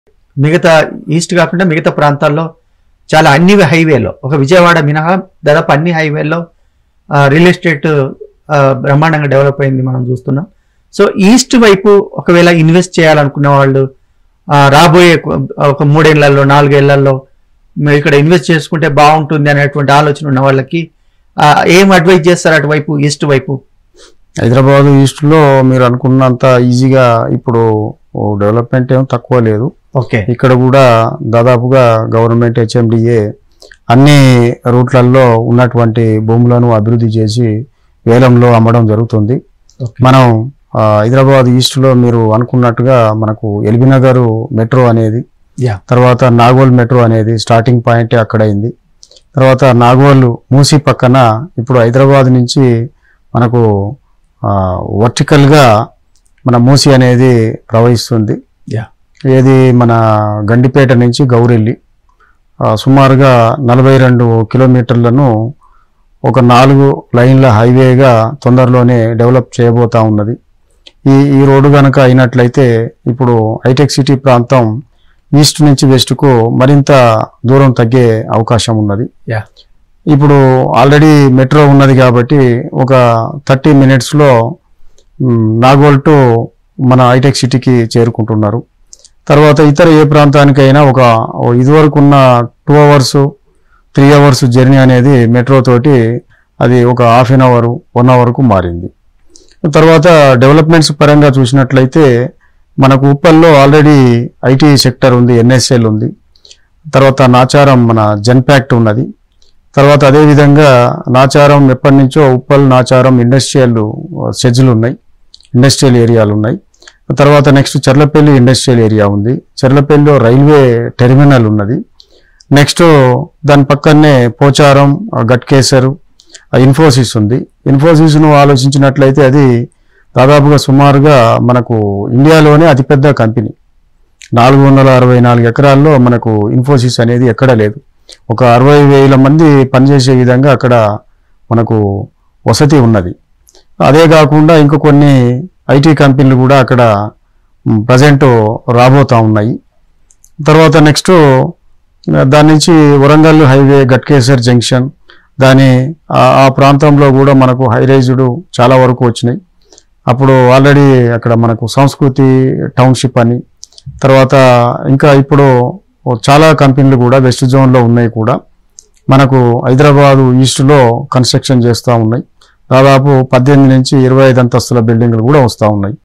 మిగతా ఈస్ట్ కాకుండా మిగతా ప్రాంతాల్లో చాలా అన్ని హైవేలో ఒక విజయవాడ మినహా దాదాపు అన్ని హైవేల్లో రియల్ ఎస్టేట్ ఆ, బ్రహ్మాండంగా డెవలప్ అయింది మనం చూస్తున్నాం సో ఈస్ట్ వైపు ఒకవేళ ఇన్వెస్ట్ చేయాలనుకున్న వాళ్ళు ఆ, రాబోయే కొ- ఒక మూడేళ్లలో నాలుగేళ్లలో మేము ఇక్కడ ఇన్వెస్ట్ చేసుకుంటే బాగుంటుంది అనేటువంటి ఆలోచన ఉన్న వాళ్ళకి ఆ, ఏం అడ్వైజ్ చేస్తారు అటువైపు ఈస్ట్ వైపు హైదరాబాద్ ఈస్ట్లో మీరు అనుకున్నంత ఈజీగా ఇప్పుడు డెవలప్మెంట్ ఏం తక్కువ లేదు ఓకే ఇక్కడ కూడా దాదాపుగా గవర్నమెంట్ హెచ్ఎండిఏ అన్ని రూట్లలో ఉన్నటువంటి భూములను అభివృద్ధి చేసి వేలంలో అమ్మడం జరుగుతుంది ఓకే మనం ఆ, హైదరాబాద్ ఈస్ట్లో మీరు అనుకున్నట్టుగా మనకు ఎల్బీనగర్ మెట్రో అనేది యా తర్వాత నాగోల్ మెట్రో అనేది స్టార్టింగ్ పాయింట్ అక్కడ అయింది తర్వాత నాగోల్ మూసి పక్కన ఇప్పుడు హైదరాబాద్ నుంచి మనకు వర్టికల్గా మన మూసి అనేది ప్రవహిస్తుంది యా ఏది మన గండిపేట నుంచి గౌరెల్లి ఆ, సుమారుగా నలభై రెండు కిలోమీటర్లను ఒక నాలుగు లైన్ల హైవేగా తొందరలోనే డెవలప్ చేయబోతా ఉన్నది ఈ ఈ రోడ్డు కనుక అయినట్లయితే ఇప్పుడు హైటెక్ సిటీ ప్రాంతం ఈస్ట్ నుంచి వెస్ట్కు మరింత దూరం తగ్గే అవకాశం ఉన్నది యా ఇప్పుడు ఆల్రెడీ మెట్రో ఉన్నది కాబట్టి ఒక థర్టీ మినిట్స్లో నాగోల్ టు మన హైటెక్ సిటీకి చేరుకుంటున్నారు తర్వాత ఇతర ఏ ప్రాంతానికైనా ఒక ఓ ఇదివరకు ఉన్న two hours three hours journey అనేది మెట్రో తోటి అది ఒక హాఫ్ అన్ అవర్ వన్ అవర్కు మారింది తర్వాత డెవలప్మెంట్స్ పరంగా చూసినట్లయితే మనకు ఉప్పల్లో ఆల్రెడీ ఐటీ సెక్టర్ ఉంది ఎన్ఎస్ఎల్ ఉంది తర్వాత నాచారం మన జన్పాక్ట్ ఉన్నది తర్వాత అదేవిధంగా నాచారం ఎప్పటి నుంచో ఉప్పల్ నాచారం ఇండస్ట్రియల్ సెజ్లు ఉన్నాయి ఇండస్ట్రియల్ ఏరియాలు ఉన్నాయి తర్వాత నెక్స్ట్ చర్లపల్లి ఇండస్ట్రియల్ ఏరియా ఉంది చర్లపల్లిలో రైల్వే టెర్మినల్ ఉన్నది నెక్స్ట్ దాని పక్కనే పోచారం ఆ గట్కేసరు ఆ ఇన్ఫోసిస్ ఉంది ఇన్ఫోసిస్ను ఆలోచించినట్లయితే అది దాదాపుగా సుమారుగా మనకు ఇండియాలోనే అతిపెద్ద కంపెనీ నాలుగు వందల అరవై నాలుగు ఎకరాల్లో మనకు ఇన్ఫోసిస్ అనేది ఎక్కడా లేదు ఒక అరవై వేల మంది పనిచేసే విధంగా అక్కడ మనకు వసతి ఉన్నది అదే కాకుండా ఇంకో కొన్ని ఐటీ కంపెనీలు కూడా అక్కడ ప్రజెంట్ రాబోతా ఉన్నాయి తర్వాత నెక్స్ట్ దాని నుంచి వరంగల్ హైవే గట్కేసర్ జంక్షన్ దాని ఆ- ఆ ప్రాంతంలో కూడా మనకు హైరైజ్డ్ చాలా వరకు వచ్చినాయి అప్పుడు ఆల్రెడీ అక్కడ మనకు సంస్కృతి టౌన్షిప్ అని తర్వాత ఇంకా ఇప్పుడు చాలా కంపెనీలు కూడా వెస్ట్ జోన్లో ఉన్నాయి కూడా మనకు హైదరాబాదు ఈస్ట్లో కన్స్ట్రక్షన్ చేస్తూ ఉన్నాయి దాదాపు పద్దెనిమిది నుంచి ఇరవై ఐదు అంతస్తుల బిల్డింగ్లు కూడా వస్తూ ఉన్నాయి